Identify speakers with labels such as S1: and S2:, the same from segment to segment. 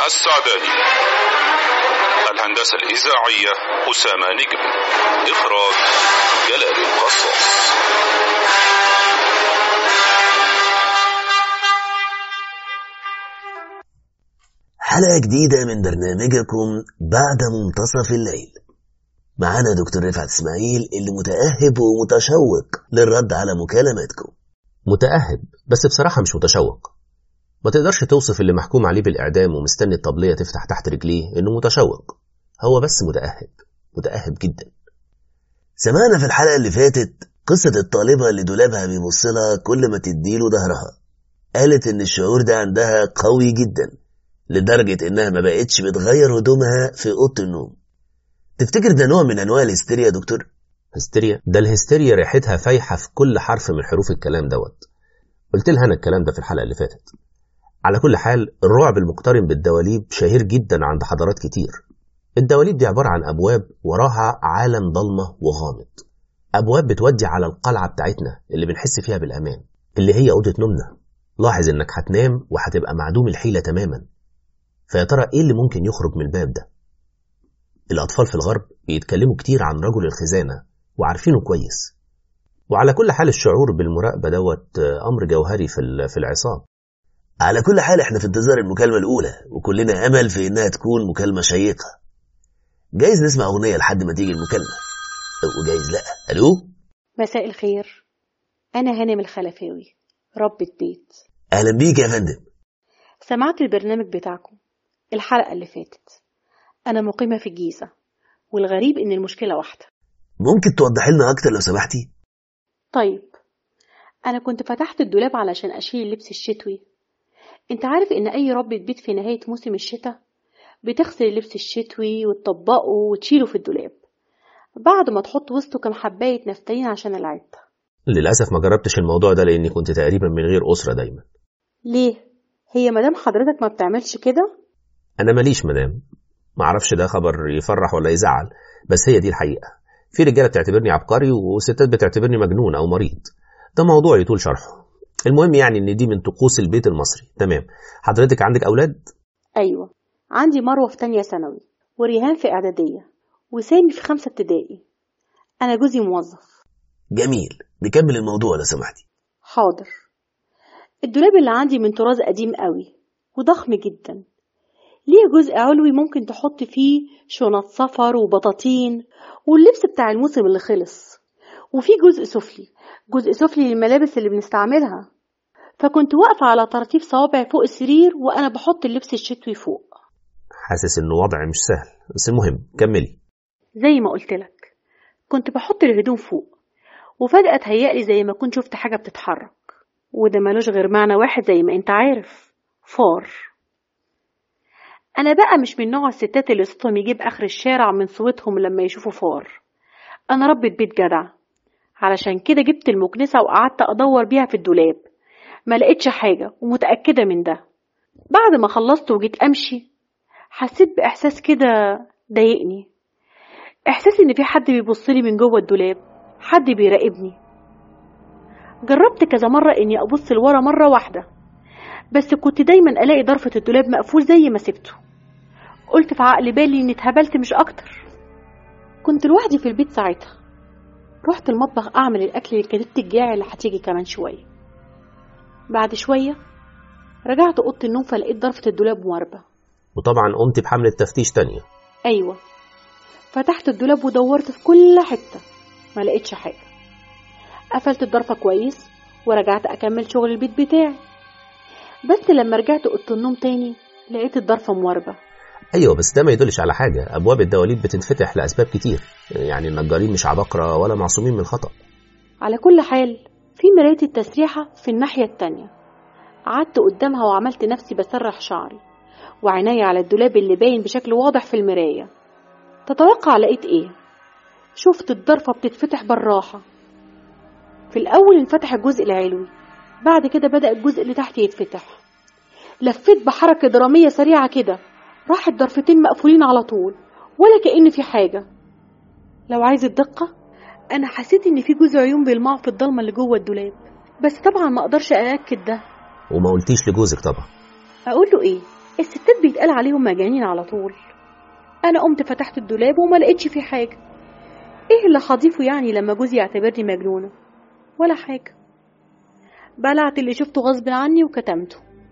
S1: السعداني الهندسة الإذاعية أسامة نجم إخراج جلال القصاص
S2: حلقة جديدة من برنامجكم بعد منتصف الليل معانا دكتور رفعت اسماعيل اللي متأهب ومتشوق للرد على مكالماتكم
S3: متأهب بس بصراحة مش متشوق ما تقدرش توصف اللي محكوم عليه بالإعدام ومستني الطبلية تفتح تحت رجليه إنه متشوق هو بس متأهب متأهب جدا
S2: سمعنا في الحلقة اللي فاتت قصة الطالبة اللي دولابها بيبص لها كل ما تديله ظهرها قالت إن الشعور ده عندها قوي جدا لدرجة إنها ما بقتش بتغير هدومها في أوضة النوم تفتكر ده نوع من أنواع الهستيريا يا دكتور؟
S3: هستيريا ده الهستيريا ريحتها فايحة في كل حرف من حروف الكلام دوت قلت لها أنا الكلام ده في الحلقة اللي فاتت على كل حال الرعب المقترن بالدواليب شهير جدا عند حضارات كتير الدواليب دي عبارة عن أبواب وراها عالم ضلمة وغامض أبواب بتودي على القلعة بتاعتنا اللي بنحس فيها بالأمان اللي هي أوضة نومنا لاحظ إنك هتنام وهتبقى معدوم الحيلة تماما فيا ترى إيه اللي ممكن يخرج من الباب ده الأطفال في الغرب بيتكلموا كتير عن رجل الخزانة وعارفينه كويس وعلى كل حال الشعور بالمراقبة دوت أمر جوهري في في العصام
S2: على كل حال احنا في انتظار المكالمة الأولى وكلنا أمل في إنها تكون مكالمة شيقة جايز نسمع أغنية لحد ما تيجي المكالمة وجايز لأ ألو
S4: مساء الخير أنا هانم الخلفاوي ربة بيت
S2: أهلا بيك يا فندم
S4: سمعت البرنامج بتاعكم الحلقة اللي فاتت أنا مقيمة في الجيزة والغريب إن المشكلة واحدة
S2: ممكن توضحي لنا أكتر لو سمحتي
S4: طيب أنا كنت فتحت الدولاب علشان أشيل اللبس الشتوي أنت عارف إن أي ربة بيت في نهاية موسم الشتاء بتغسل اللبس الشتوي وتطبقه وتشيله في الدولاب بعد ما تحط وسطه كام حباية نفتالين عشان العد
S3: للأسف ما جربتش الموضوع ده لأني كنت تقريبا من غير أسرة دايما
S4: ليه؟ هي مدام حضرتك ما بتعملش كده؟
S3: أنا ماليش مدام معرفش ده خبر يفرح ولا يزعل بس هي دي الحقيقة في رجالة بتعتبرني عبقري وستات بتعتبرني مجنون أو مريض ده موضوع يطول شرحه المهم يعني إن دي من طقوس البيت المصري تمام حضرتك عندك أولاد؟
S4: أيوة عندي مروة في تانية ثانوي وريهان في إعدادية وسامي في خمسة ابتدائي أنا جوزي موظف
S2: جميل نكمل الموضوع لو سمحتي
S4: حاضر الدولاب اللي عندي من طراز قديم قوي وضخم جدا ليه جزء علوي ممكن تحط فيه شنط سفر وبطاطين واللبس بتاع الموسم اللي خلص وفي جزء سفلي جزء سفلي للملابس اللي بنستعملها فكنت واقفة على طراطيف صوابعي فوق السرير وأنا بحط اللبس الشتوي فوق
S3: حاسس إنه وضع مش سهل بس المهم كملي
S4: زي ما قلت لك كنت بحط الهدوم فوق وفجأة تهيألي زي ما كنت شفت حاجة بتتحرك وده ملوش غير معنى واحد زي ما انت عارف فار أنا بقى مش من نوع الستات اللي صوتهم يجيب آخر الشارع من صوتهم لما يشوفوا فار أنا ربة بيت جدع علشان كده جبت المكنسة وقعدت أدور بيها في الدولاب ما لقيتش حاجة ومتأكدة من ده بعد ما خلصت وجيت أمشي حسيت بإحساس كده ضايقني إحساس إن في حد بيبصلي من جوه الدولاب حد بيراقبني جربت كذا مرة إني أبص لورا مرة واحدة بس كنت دايما ألاقي ضرفة الدولاب مقفول زي ما سبته قلت في عقل بالي إني اتهبلت مش أكتر كنت لوحدي في البيت ساعتها رحت المطبخ أعمل الأكل لكتبت الجاعي اللي هتيجي كمان شوية بعد شوية رجعت أوضة النوم فلقيت ضرفة الدولاب مواربة
S3: وطبعا قمت بحملة تفتيش تانية
S4: أيوة فتحت الدولاب ودورت في كل حتة ما لقيتش حاجة قفلت الضرفة كويس ورجعت أكمل شغل البيت بتاعي بس لما رجعت أوضة النوم تاني لقيت الضرفة مواربة
S3: ايوه بس ده ما يدلش على حاجه ابواب الدواليب بتنفتح لاسباب كتير يعني النجارين مش عباقره ولا معصومين من الخطا
S4: على كل حال في مراية التسريحة في الناحية التانية قعدت قدامها وعملت نفسي بسرح شعري وعناية على الدولاب اللي باين بشكل واضح في المراية تتوقع لقيت ايه شفت الضرفة بتتفتح بالراحة في الأول انفتح الجزء العلوي بعد كده بدأ الجزء اللي تحت يتفتح لفيت بحركة درامية سريعة كده راح الضرفتين مقفولين على طول ولا كأن في حاجة لو عايز الدقة أنا حسيت إن في جزء عيون بيلمعوا في الضلمة اللي جوه الدولاب بس طبعا ما أقدرش أأكد ده
S3: وما قلتيش لجوزك طبعا
S4: أقول له إيه الستات بيتقال عليهم مجانين على طول انا قمت فتحت الدولاب وما لقيتش فيه حاجه ايه اللي هضيفه يعني لما جوزي يعتبرني مجنونه ولا حاجه بلعت اللي شفته غصب عني وكتمته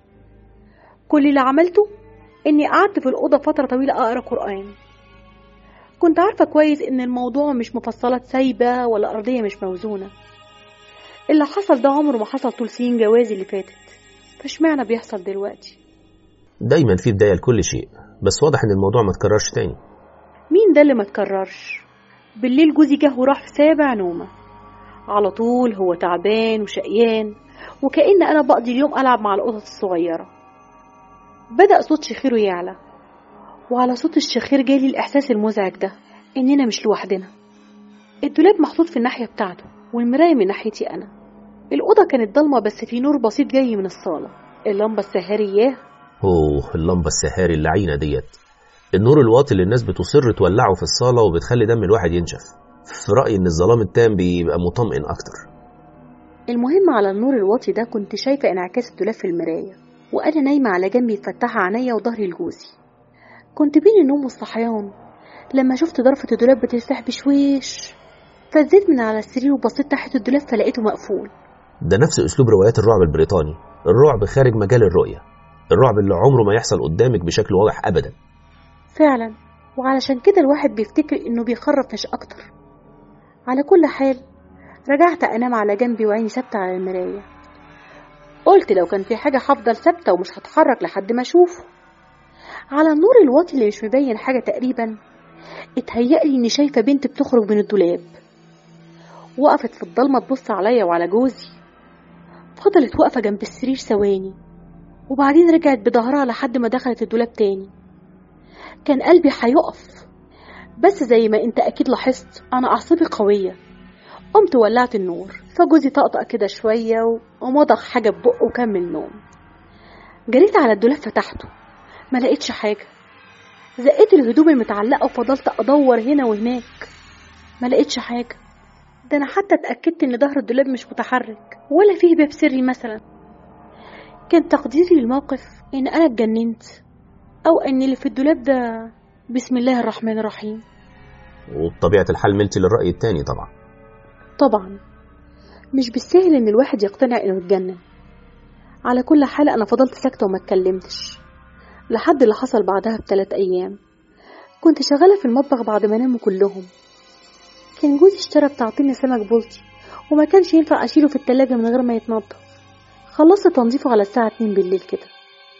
S4: كل اللي عملته اني قعدت في الاوضه فتره طويله اقرا قران كنت عارفه كويس ان الموضوع مش مفصلات سايبه ولا ارضيه مش موزونه اللي حصل ده عمره ما حصل طول سنين جوازي اللي فاتت فاشمعنى بيحصل دلوقتي
S3: دايما في بداية لكل شيء بس واضح ان الموضوع ما تكررش تاني
S4: مين ده اللي ما تكررش بالليل جوزي جه وراح في سابع نومه على طول هو تعبان وشقيان وكأن أنا بقضي اليوم ألعب مع القطط الصغيرة بدأ صوت شخيره يعلى وعلى صوت الشخير جالي الإحساس المزعج ده إننا مش لوحدنا الدولاب محطوط في الناحية بتاعته والمراية من ناحيتي أنا الأوضة كانت ضلمة بس في نور بسيط جاي من الصالة اللمبة السهرية
S3: اوه اللمبة السهاري اللعينة ديت النور الواطي اللي الناس بتصر تولعه في الصالة وبتخلي دم الواحد ينشف في رأيي ان الظلام التام بيبقى مطمئن اكتر
S4: المهم على النور الواطي ده كنت شايفة انعكاس الدولاب في المراية وأنا نايمة على جنبي مفتحة عينيا وظهري لجوزي كنت بين النوم والصحيان لما شفت ضرفة الدولاب بتفتح بشويش فزيت من على السرير وبصيت تحت الدولاب فلقيته مقفول
S3: ده نفس اسلوب روايات الرعب البريطاني الرعب خارج مجال الرؤية الرعب اللي عمره ما يحصل قدامك بشكل واضح ابدا
S4: فعلا وعلشان كده الواحد بيفتكر انه بيخرف مش اكتر على كل حال رجعت انام على جنبي وعيني ثابته على المرايه قلت لو كان في حاجه هفضل ثابته ومش هتحرك لحد ما اشوفه على النور الواطي اللي مش مبين حاجه تقريبا اتهيألي اني شايفه بنت بتخرج من الدولاب وقفت في الضلمه تبص عليا وعلى جوزي فضلت واقفه جنب السرير ثواني وبعدين رجعت بظهرها لحد ما دخلت الدولاب تاني كان قلبي هيقف بس زي ما انت اكيد لاحظت انا اعصابي قويه قمت ولعت النور فجوزي طقطق كده شويه ومضغ حاجه ببقه وكمل نوم جريت على الدولاب فتحته ما لقيتش حاجه زقيت الهدوم المتعلقه وفضلت ادور هنا وهناك ما لقيتش حاجه ده انا حتى اتاكدت ان ظهر الدولاب مش متحرك ولا فيه باب سري مثلا كان تقديري للموقف ان انا اتجننت او ان اللي في الدولاب ده بسم الله الرحمن الرحيم
S3: وبطبيعة الحال ملتي للرأي التاني طبعا
S4: طبعا مش بالسهل ان الواحد يقتنع انه اتجنن على كل حال انا فضلت ساكته وما اتكلمتش لحد اللي حصل بعدها بثلاث ايام كنت شغاله في المطبخ بعد ما ناموا كلهم كان جوزي اشترى بتاعتين سمك بلطي وما كانش ينفع اشيله في التلاجة من غير ما يتنضف خلصت تنظيفه على الساعة اتنين بالليل كده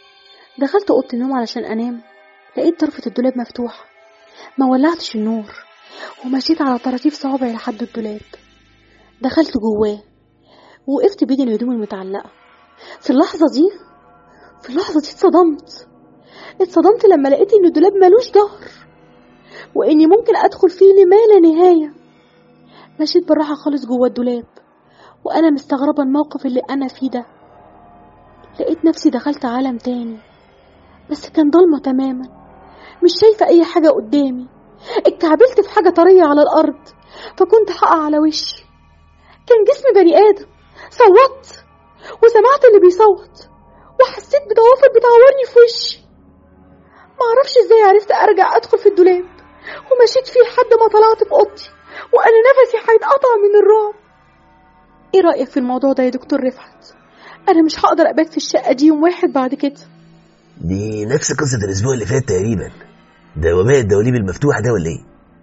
S4: دخلت اوضه النوم علشان انام لقيت طرفة الدولاب مفتوحة ما ولعتش النور ومشيت على طراطيف صوابعي لحد الدولاب دخلت جواه وقفت بين الهدوم المتعلقة في اللحظة دي في اللحظة دي اتصدمت اتصدمت لما لقيت ان الدولاب ملوش ظهر واني ممكن ادخل فيه لما لا نهاية مشيت بالراحة خالص جوه الدولاب وانا مستغربة الموقف اللي انا فيه ده لقيت نفسي دخلت عالم تاني بس كان ضلمة تماما مش شايفة أي حاجة قدامي اتكعبلت في حاجة طرية على الأرض فكنت حقع على وشي كان جسم بني آدم صوت وسمعت اللي بيصوت وحسيت بضوافر بتعورني في وشي معرفش ازاي عرفت ارجع ادخل في الدولاب ومشيت فيه لحد ما طلعت في اوضتي وانا نفسي هيتقطع من الرعب ايه رايك في الموضوع ده يا دكتور رفعت انا مش هقدر ابات في الشقه دي يوم واحد بعد كده
S2: دي نفس قصة الأسبوع اللي فات تقريبا ده وباء الدواليب المفتوحة ده ولا إيه؟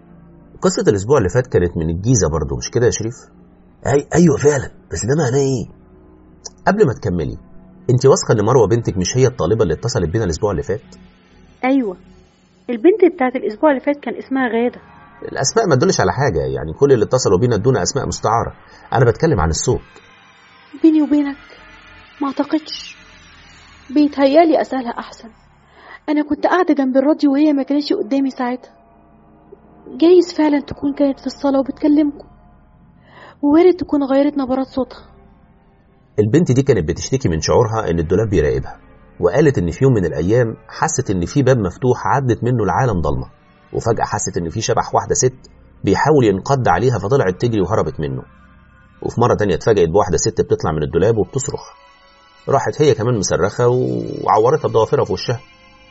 S3: قصة الأسبوع اللي فات كانت من الجيزة برضو مش كده يا شريف؟
S2: أي أيوة فعلا بس ده معناه إيه؟
S3: قبل ما تكملي انت واثقة ان مروة بنتك مش هي الطالبة اللي اتصلت بينا الأسبوع اللي فات؟
S4: ايوه البنت بتاعت الاسبوع اللي فات كان اسمها غاده
S3: الأسماء ما تدلش على حاجة يعني كل اللي اتصلوا بينا ادونا أسماء مستعارة أنا بتكلم عن الصوت
S4: بيني وبينك ما اعتقدش بيتهيالي اسالها احسن انا كنت قاعده جنب الراديو وهي ما كانتش قدامي ساعتها جايز فعلا تكون كانت في الصاله وبتكلمكم ووارد تكون غيرت نبرات صوتها
S3: البنت دي كانت بتشتكي من شعورها ان الدولاب بيراقبها وقالت ان في يوم من الايام حست ان في باب مفتوح عدت منه لعالم ضلمه وفجاه حست ان في شبح واحده ست بيحاول ينقض عليها فطلعت تجري وهربت منه وفي مره تانية اتفاجئت بواحده ست بتطلع من الدولاب وبتصرخ راحت هي كمان مصرخه وعورتها بضوافرها في وشها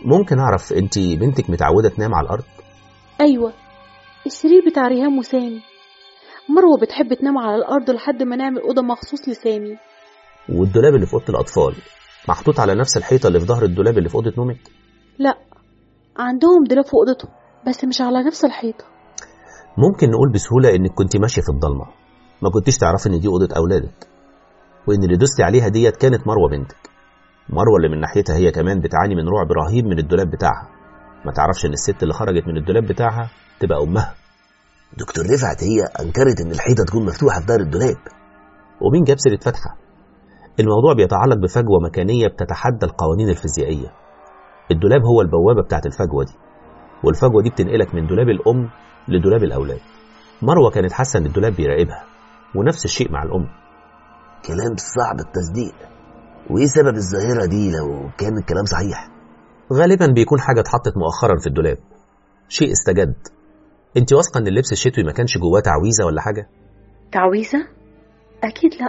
S3: ممكن اعرف انت بنتك متعوده تنام على الارض
S4: أيوة السرير بتاع ريهام وسامي مروة بتحب تنام على الأرض لحد ما نعمل أوضة مخصوص لسامي
S3: والدولاب اللي في اوضه الاطفال محطوط على نفس الحيطه اللي في ظهر الدولاب اللي في اوضه نومك
S4: لا عندهم دولاب في أوضتهم بس مش على نفس الحيطة
S3: ممكن نقول بسهوله انك كنت ماشيه في الضلمه ما كنتيش تعرفي ان دي اوضه اولادك وان اللي دوستي عليها ديت كانت مروه بنتك مروه اللي من ناحيتها هي كمان بتعاني من رعب رهيب من الدولاب بتاعها ما تعرفش ان الست اللي خرجت من الدولاب بتاعها تبقى امها
S2: دكتور رفعت هي انكرت ان الحيطه تكون مفتوحه في دار الدولاب
S3: ومين جاب سيره فتحه الموضوع بيتعلق بفجوه مكانيه بتتحدى القوانين الفيزيائيه الدولاب هو البوابه بتاعت الفجوه دي والفجوه دي بتنقلك من دولاب الام لدولاب الاولاد مروه كانت حاسه ان الدولاب بيراقبها ونفس الشيء مع الام
S2: كلام صعب التصديق وايه سبب الظاهره دي لو كان الكلام صحيح
S3: غالبا بيكون حاجه اتحطت مؤخرا في الدولاب شيء استجد انت واثقه ان اللبس الشتوي ما كانش جواه تعويذه ولا حاجه
S4: تعويذة؟ أكيد لأ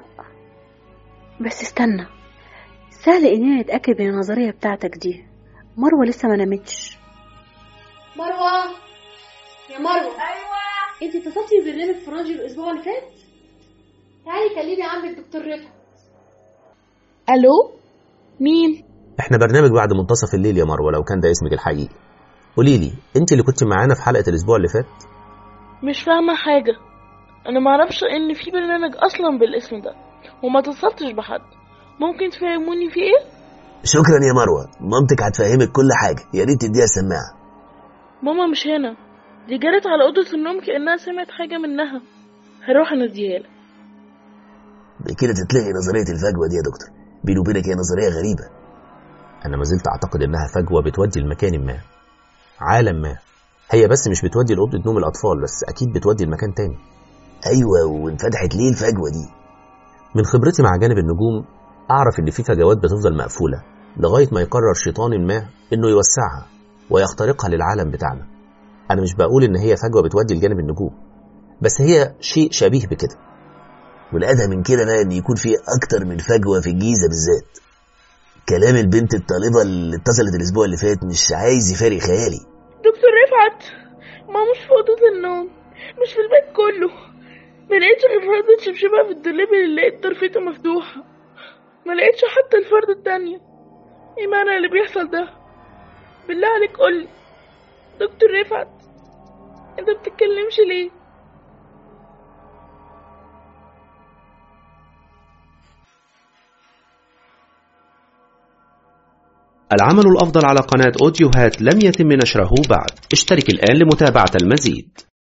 S4: بس استنى سهل إننا نتأكد من النظرية بتاعتك دي مروة لسه ما نامتش مروة يا مروة أيوة أنت اتصلتي ببرنامج فرنجي الأسبوع اللي فات؟ تعالي كلمي عمك الدكتور رفعت
S5: الو مين
S3: احنا برنامج بعد منتصف الليل يا مروه لو كان ده اسمك الحقيقي قولي لي انت اللي كنت معانا في حلقه الاسبوع اللي فات
S5: مش فاهمه حاجه انا معرفش ان في برنامج اصلا بالاسم ده وما اتصلتش بحد ممكن تفهموني في ايه
S2: شكرا يا مروه مامتك هتفهمك كل حاجه يا ريت تديها السماعه
S5: ماما مش هنا دي جرت على اوضه النوم كانها سمعت حاجه منها هروح اناديها لك
S2: بكده تتلغي نظريه الفجوه دي يا دكتور بيني وبينك هي نظريه غريبه
S3: انا ما زلت اعتقد انها فجوه بتودي لمكان ما عالم ما هي بس مش بتودي لاوضه نوم الاطفال بس اكيد بتودي لمكان تاني
S2: ايوه وانفتحت ليه الفجوه دي
S3: من خبرتي مع جانب النجوم اعرف ان في فجوات بتفضل مقفوله لغايه ما يقرر شيطان ما انه يوسعها ويخترقها للعالم بتاعنا انا مش بقول ان هي فجوه بتودي لجانب النجوم بس هي شيء شبيه بكده
S2: والادهى من كده بقى ان يكون في اكتر من فجوه في الجيزه بالذات كلام البنت الطالبه اللي اتصلت الاسبوع اللي فات مش عايز يفارق خيالي
S5: دكتور رفعت ما مش في اوضه النوم مش في البيت كله ما لقيتش غير فردة شبشبة في الدولاب اللي لقيت طرفته مفتوحة ما لقيتش حتى الفردة التانية ايه معنى اللي بيحصل ده بالله عليك قولي دكتور رفعت انت بتتكلمش ليه
S6: العمل الأفضل على قناة أوديوهات لم يتم نشره بعد اشترك الآن لمتابعة المزيد